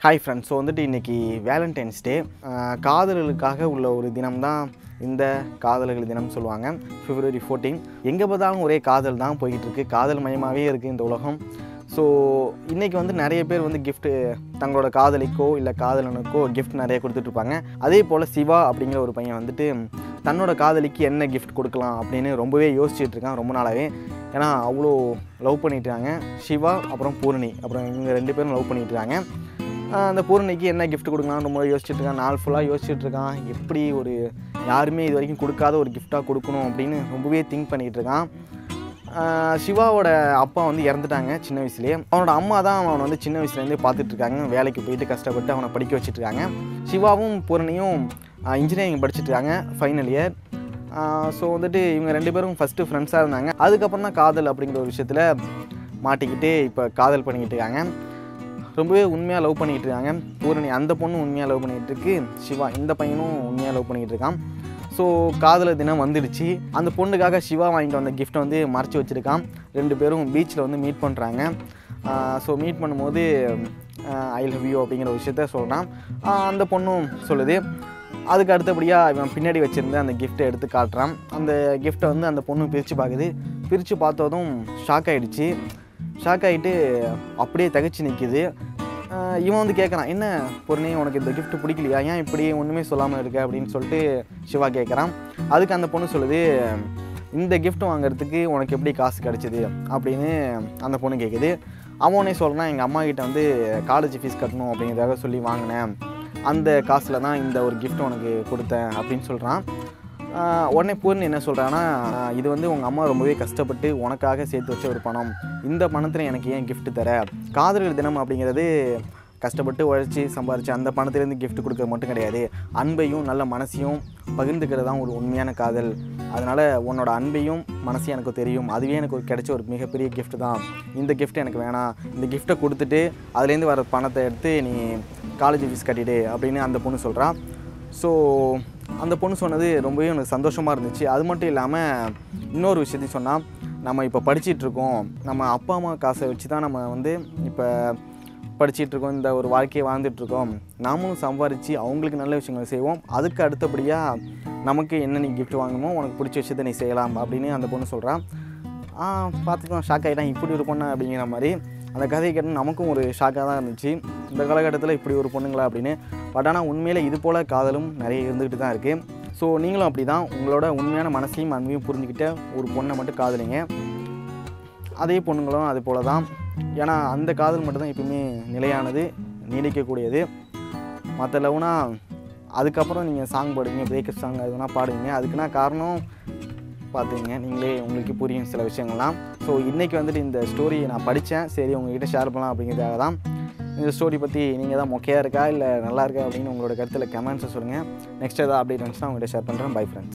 hi friends so வந்துட்டு இன்றைக்கி Valentine's டே காதலர்களுக்காக உள்ள ஒரு தினம் தான் இந்த காதலர்கள் தினம் சொல்லுவாங்க பிப்ரவரி ஃபோர்டீன் எங்கே பார்த்தாலும் ஒரே காதல் தான் போய்கிட்டு இருக்கு காதல் மயமாகவே இருக்குது இந்த உலகம் ஸோ இன்றைக்கி வந்து நிறைய பேர் வந்து gift தங்களோட காதலிக்கோ இல்லை காதலனுக்கோ gift நிறைய கொடுத்துட்ருப்பாங்க அதே போல் சிவா அப்படிங்கிற ஒரு பையன் வந்துட்டு தன்னோட காதலிக்கு என்ன gift கொடுக்கலாம் அப்படின்னு ரொம்பவே யோசிச்சுட்டு இருக்கான் ரொம்ப நாளாகவே ஏன்னா அவ்வளோ லவ் பண்ணிட்டாங்க சிவா அப்புறம் பூரணி அப்புறம் இவங்க ரெண்டு பேரும் லவ் பண்ணிட்டுருக்காங்க அந்த பூரணிக்கு என்ன gift கொடுக்கலாம்னு ரொம்ப யோசிச்சுட்டு இருக்கான் நாள் ஃபுல்லாக யோசிச்சுட்டு இருக்கான் எப்படி ஒரு யாருமே இது வரைக்கும் கொடுக்காத ஒரு கிஃப்டாக கொடுக்கணும் அப்படின்னு ரொம்பவே திங்க் பண்ணிகிட்டு இருக்கான் ஆஹ் சிவாவோட அப்பா வந்து இறந்துட்டாங்க சின்ன வயசுலேயே அவனோட அம்மா தான் அவன் வந்து சின்ன வயசுலேருந்தே பார்த்துட்டு இருக்காங்க வேலைக்கு போயிட்டு கஷ்டப்பட்டு அவனை படிக்க வச்சுட்டு இருக்காங்க சிவாவும் பூரணியும் இன்ஜினியரிங் படிச்சுட்டு இருக்காங்க ஃபைனல் இயர் ஸோ வந்துட்டு இவங்க ரெண்டு பேரும் ஃபஸ்ட்டு ஃப்ரெண்ட்ஸாக இருந்தாங்க அதுக்கப்புறம் தான் காதல் அப்படிங்கிற ஒரு விஷயத்தில் மாட்டிக்கிட்டு இப்போ காதல் பண்ணிக்கிட்டு இருக்காங்க ரொம்பவே உண்மையாக லவ் பண்ணிகிட்டு இருக்காங்க பூரணி அந்த பொண்ணும் உண்மையாக லவ் பண்ணிகிட்டு இருக்கு சிவா இந்த பையனும் உண்மையாக லவ் பண்ணிகிட்டு இருக்கான் ஸோ காதலர் தினம் வந்துடுச்சு அந்த பொண்ணுக்காக சிவா வாங்கிட்டு வந்த கிஃப்ட்டை வந்து மறைச்சி வச்சுருக்கான் ரெண்டு பேரும் பீச்சில் வந்து மீட் பண்ணுறாங்க ஸோ மீட் பண்ணும்போது ஐ லவ் யூ அப்படிங்கிற ஒரு விஷயத்த சொல்கிறான் அந்த பொண்ணும் சொல்லுது அதுக்கு அடுத்தபடியாக இவன் பின்னாடி வச்சுருந்த அந்த கிஃப்ட்டை எடுத்து காட்டுறான் அந்த கிஃப்ட்டை வந்து அந்த பொண்ணு பிரித்து பார்க்குது பிரித்து பார்த்ததும் ஷாக் ஆகிடுச்சு ஷாக் ஆகிட்டு அப்படியே தகச்சு நிற்கிது இவன் வந்து கேட்குறான் என்ன பொருணே உனக்கு இந்த gift பிடிக்கலையா ஏன் இப்படி ஒன்றுமே சொல்லாமல் இருக்க அப்படின்னு சொல்லிட்டு சிவா கேட்குறான் அதுக்கு அந்த பொண்ணு சொல்லுது இந்த gift வாங்குறதுக்கு உனக்கு எப்படி காசு கிடச்சிது அப்படின்னு அந்த பொண்ணு கேட்குது அவனே சொல்கிறான் எங்கள் அம்மா கிட்ட வந்து காலேஜ் ஃபீஸ் கட்டணும் அப்படிங்கிறதாக சொல்லி வாங்கினேன் அந்த காசில் தான் இந்த ஒரு gift உனக்கு கொடுத்தேன் அப்படின்னு சொல்கிறான் ஆஹ் உடனே பூர்ணி என்ன சொல்கிறான்னா இது வந்து உங்கள் அம்மா ரொம்பவே கஷ்டப்பட்டு உனக்காக சேர்த்து வச்ச ஒரு பணம் இந்த பணத்தில் எனக்கு ஏன் gift தர காதலர் தினம் அப்படிங்கிறது கஷ்டப்பட்டு உழைச்சி சம்பாரிச்சு அந்த பணத்துலேருந்து gift கொடுக்கறது மட்டும் கிடையாது அன்பையும் நல்ல மனசையும் பகிர்ந்துக்கிறது தான் ஒரு உண்மையான காதல் அதனால் உன்னோட அன்பையும் மனசையும் எனக்கு தெரியும் அதுவே எனக்கு ஒரு கிடைச்ச ஒரு மிகப்பெரிய gift தான் இந்த gift எனக்கு வேணாம் இந்த கிஃப்ட்டை கொடுத்துட்டு அதுலேருந்து வர பணத்தை எடுத்து நீ காலேஜ் ஃபீஸ் கட்டிடு அப்படின்னு அந்த பொண்ணு சொல்கிறான் ஸோ அந்த பொண்ணு சொன்னது ரொம்பவே எனக்கு சந்தோஷமாக இருந்துச்சு அது மட்டும் இல்லாமல் இன்னொரு விஷயத்தையும் சொன்னால் நம்ம இப்போ படிச்சிட்டு இருக்கோம் நம்ம அப்பா அம்மா காசை வச்சு தான் நம்ம வந்து இப்போ படிச்சிட்டு இருக்கோம் இந்த ஒரு வாழ்க்கையை வாழ்ந்துட்டு இருக்கோம் நாமளும் சம்பாரித்து அவங்களுக்கு நல்ல விஷயங்களை செய்வோம் அதுக்கு அடுத்தபடியாக நமக்கு என்ன நீ gift வாங்கணுமோ உனக்கு பிடிச்ச விஷயத்தை நீ செய்யலாம் அப்படின்னு அந்த பொண்ணு சொல்கிறான் ஆ பார்த்துக்கலாம் ஷாக் ஆகிட்டான் இப்படி ஒரு பொண்ணு அப்படிங்கிற மாதிரி அந்த கதையை கேட்டு நமக்கும் ஒரு ஷாக்காக தான் இருந்துச்சு இந்த காலகட்டத்தில் இப்படி ஒரு பொண்ணுங்களா அப்படின்னு பட் ஆனால் உண்மையில் இது போல் காதலும் நிறைய இருந்துக்கிட்டு தான் இருக்குது ஸோ நீங்களும் அப்படி தான் உங்களோட உண்மையான மனசையும் அன்பையும் புரிஞ்சுக்கிட்ட ஒரு பொண்ணை மட்டும் காதலிங்க அதே பொண்ணுங்களும் அது போல தான் ஏன்னா அந்த காதல் மட்டும்தான் எப்பயுமே நிலையானது நீடிக்கக்கூடியது மற்ற லவ்னா அதுக்கப்புறம் நீங்கள் சாங் பாடுவீங்க பிரேக்கப் சாங் எதுனா பாடுவீங்க அதுக்குன்னா காரணம் பார்த்துங்க நீங்களே உங்களுக்கு புரியும் சில விஷயங்கள்லாம் ஸோ இன்றைக்கி வந்துட்டு இந்த ஸ்டோரியை நான் படித்தேன் சரி உங்ககிட்ட ஷேர் பண்ணலாம் அப்படிங்கிறதுக்காக தான் இந்த ஸ்டோரி பற்றி நீங்கள் தான் மொக்கையாக இருக்கா இல்லை நல்லா இருக்கா அப்படின்னு உங்களோட கருத்தில் கமெண்ட்ஸை சொல்லுங்கள் நெக்ஸ்ட் எதாவது அப்டேட் வந்துச்சுன்னா உங்கள்கிட்ட ஷேர் பண்ணுறேன் பை ஃப்ரெண்ட்ஸ்